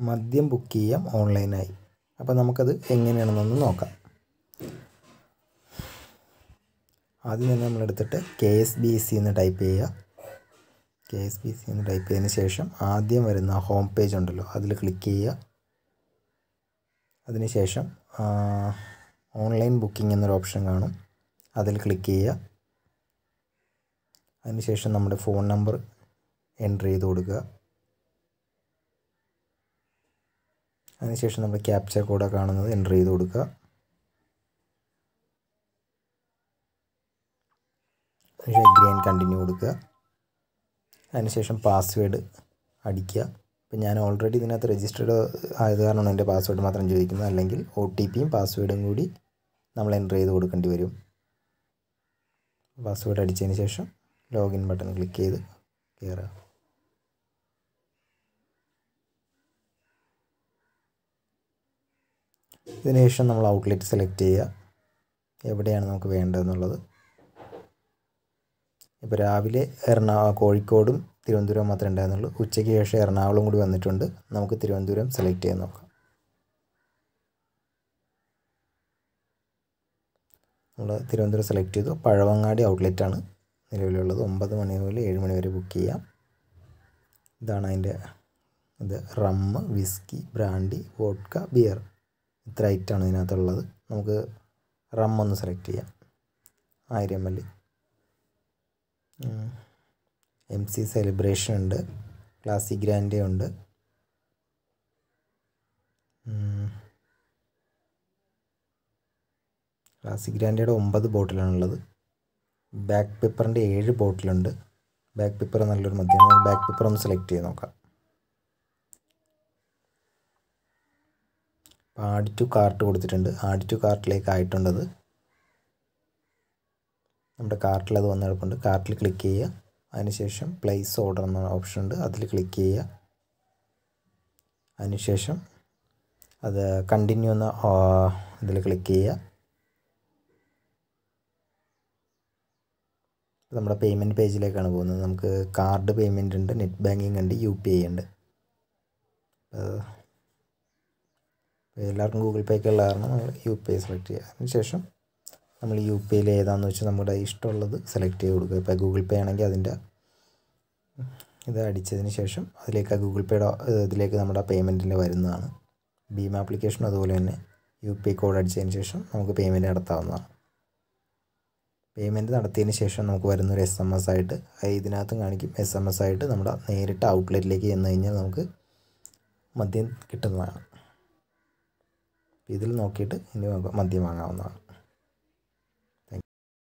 മദ്യം ബുക്ക് ചെയ്യാം ഓൺലൈനായി അപ്പോൾ നമുക്കത് എങ്ങനെയാണെന്നൊന്ന് നോക്കാം ആദ്യം തന്നെ നമ്മളെടുത്തിട്ട് കെ എസ് ബി സി എന്ന് ടൈപ്പ് ചെയ്യുക കെ എസ് ബി സി എന്ന് ടൈപ്പ് ചെയ്തതിന് ശേഷം ആദ്യം വരുന്ന ഹോം പേജ് ഉണ്ടല്ലോ അതിൽ ക്ലിക്ക് ചെയ്യുക അതിനുശേഷം ഓൺലൈൻ ബുക്കിംഗ് എന്നൊരു ഓപ്ഷൻ കാണും അതിൽ ക്ലിക്ക് ചെയ്യുക അതിനുശേഷം നമ്മുടെ ഫോൺ നമ്പർ എൻ്റർ ചെയ്ത് കൊടുക്കുക അതിനുശേഷം നമ്മൾ ക്യാപ്ചർ കോഡ് കാണുന്നത് എൻ്റർ ചെയ്ത് കൊടുക്കുക അതിനുശേഷം അഗ്രി ആൻഡ് കണ്ടിന്യൂ കൊടുക്കുക അതിനുശേഷം പാസ്വേഡ് അടിക്കുക ഇപ്പം ഞാൻ ഓൾറെഡി ഇതിനകത്ത് രജിസ്റ്റേർഡ് ആയത് കാരണമാണ് എൻ്റെ പാസ്വേഡ് മാത്രം ചോദിക്കുന്നത് അല്ലെങ്കിൽ ഒ ടി പിയും പാസ്വേഡും കൂടി നമ്മൾ എൻ്റർ ചെയ്ത് കൊടുക്കേണ്ടി വരും പാസ്വേഡ് അടിച്ചതിന് ശേഷം ലോഗിൻ ബട്ടൺ ക്ലിക്ക് ചെയ്ത് കയറുക ഇതിനുശേഷം നമ്മൾ ഔട്ട്ലെറ്റ് സെലക്ട് ചെയ്യുക എവിടെയാണ് നമുക്ക് വേണ്ടതെന്നുള്ളത് ഇപ്പോൾ രാവിലെ എറണാ കോഴിക്കോടും തിരുവനന്തപുരം മാത്രമേ ഉണ്ടായിരുന്നുള്ളൂ ഉച്ചയ്ക്ക് ശേഷം എറണാകുളം കൂടി വന്നിട്ടുണ്ട് നമുക്ക് തിരുവനന്തപുരം സെലക്ട് ചെയ്യാൻ നോക്കാം നമ്മൾ തിരുവനന്തപുരം സെലക്ട് ചെയ്തു പഴവങ്ങാടി ഔട്ട്ലെറ്റാണ് നിലവിലുള്ളത് ഒമ്പത് മണി മുതൽ ഏഴ് മണി വരെ ബുക്ക് ചെയ്യാം ഇതാണ് അതിൻ്റെ ഇത് rum whisky brandy vodka beer ഇത്ര ഐറ്റമാണ് ഇതിനകത്തുള്ളത് നമുക്ക് റം ഒന്ന് സെലക്ട് ചെയ്യാം ആയിരം M L M C celebration ഉണ്ട് ക്ലാസിക് ഗ്രാൻഡേ ഉണ്ട് ക്ലാസിക് ഗ്രാൻഡയുടെ ഒമ്പത് ബോട്ടിലാണുള്ളത് ബാക്ക് പെപ്പറിൻ്റെ ഏഴ് ബോട്ടിലുണ്ട് ബാക്ക് പെപ്പർ നല്ലൊരു മദ്യമാണ് ബാക്ക് പെപ്പർ ഒന്ന് സെലക്ട് ചെയ്ത് നോക്കാം ആഡ് ടു കാർട്ട് കൊടുത്തിട്ടുണ്ട് ആഡ് ടു കാർട്ടിലേക്ക് ആയിട്ടുണ്ടത് നമ്മുടെ കാർട്ടിൽ അത് വന്ന് കിടപ്പുണ്ട് കാർട്ടിൽ ക്ലിക്ക് ചെയ്യുക അതിനുശേഷം പ്ലേസ് ഓർഡർ എന്ന ഓപ്ഷൻ ഉണ്ട് അതിൽ ക്ലിക്ക് ചെയ്യുക അതിനുശേഷം അത് കണ്ടിന്യൂ എന്ന ഇതിൽ ക്ലിക്ക് ചെയ്യുക നമ്മുടെ പേയ്മെൻറ്റ് പേജിലേക്കാണ് പോകുന്നത് നമുക്ക് കാർഡ് പേയ്മെൻ്റ് ഉണ്ട് നെറ്റ് ബാങ്കിങ് ഉണ്ട് യു പി ഐ ഉണ്ട് എല്ലാവർക്കും ഗൂഗിൾ പേ ഒക്കെ ഉള്ള കാരണം നമ്മൾ യു പി ഐ സെലക്ട് ചെയ്യുക അതിനുശേഷം നമ്മൾ യു പി ഐയിൽ ഏതാണെന്ന് വെച്ചാൽ നമ്മുടെ ഇഷ്ടമുള്ളത് സെലക്ട് ചെയ്ത് കൊടുക്കുക ഇപ്പോൾ ഗൂഗിൾ പേ ആണെങ്കിൽ അതിൻ്റെ ഇത് അടിച്ചതിന് ശേഷം അതിലേക്ക് ഗൂഗിൾ പേയുടെ ഇതിലേക്ക് നമ്മുടെ പേയ്മെൻറ്റിൽ വരുന്നതാണ് ഭീം ആപ്ലിക്കേഷനും അതുപോലെ തന്നെ യു പി ഐ കോഡ് അടിച്ചതിന് ശേഷം നമുക്ക് പേയ്മെൻറ്റ് നടത്താവുന്നതാണ് പേയ്മെൻറ്റ് നടത്തിയതിന് ശേഷം നമുക്ക് വരുന്നൊരു എസ് എം എസ് ആയിട്ട് ഇതിനകത്തും കാണിക്കും എസ് എം എസ് ആയിട്ട് നമ്മുടെ നേരിട്ട് ഔട്ട്ലെറ്റിലേക്ക് ചെന്ന് കഴിഞ്ഞാൽ നമുക്ക് മദ്യം കിട്ടുന്നതാണ് ഇതിൽ നോക്കിയിട്ട് ഇനി മദ്യം വാങ്ങാവുന്നതാണ്